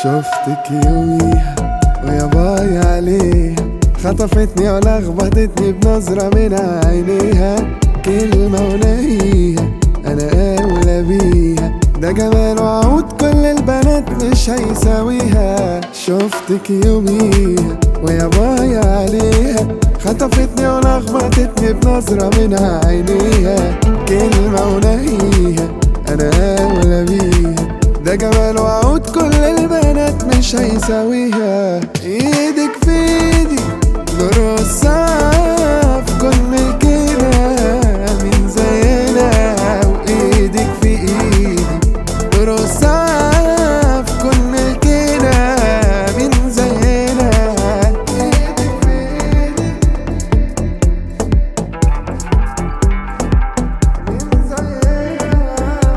شفتك يوميها ويا باي عليها خطفتني ولخبطتني بنظرة من عينيها كلمة ونهيها أنا أولى بيها ده جمال وعود كل البنات مش هيساويها شفتك يوميها ويا باي عليها خطفتني ولخبطتني بنظرة من عينيها كلمة ونهيها أنا أولى بيها ده جمال وعود كل البنات مش هيساويها ايدك في ايدي نور الصف كل كده من زينا وايدك في ايدي نور الصف كل كده من زينا ايدك في ايدي من زينا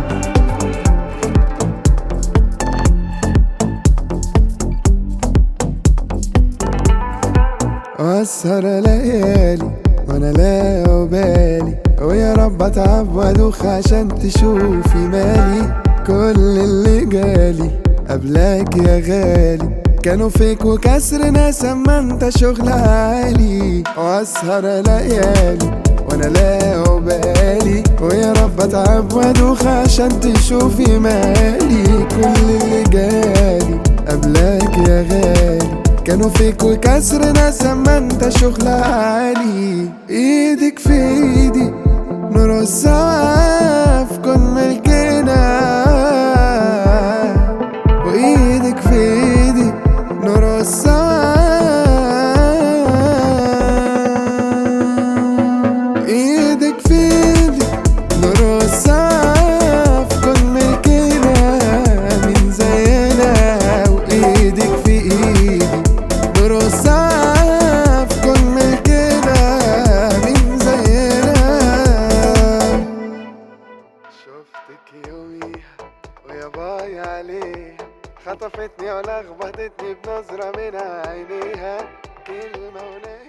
واسهر ليالي وانا لا بالي ويا رب اتعب وادوخ عشان تشوفي مالي كل اللي جالي قبلك يا غالي كانوا فيك وكسر ناس اما انت شغل عالي واسهر ليالي وانا لا بالي ويا رب اتعب وادوخ عشان تشوفي مالي كل اللي جالي قبلك يا غالي كانوا فيك وكسر ناس اما انت شغل عالي ايدك في ايدي نور السقف كن ملكنا وايدك في ايدي نور السقف ايدك في ايدي نور السقف كن ملكنا من زينا وايدك في ايدي نور السقف كن ملكنا من زينا شفتك يوميها ويا باي عليها خطفتني ولخبطتني بنظرة من عينيها كلمة ونهي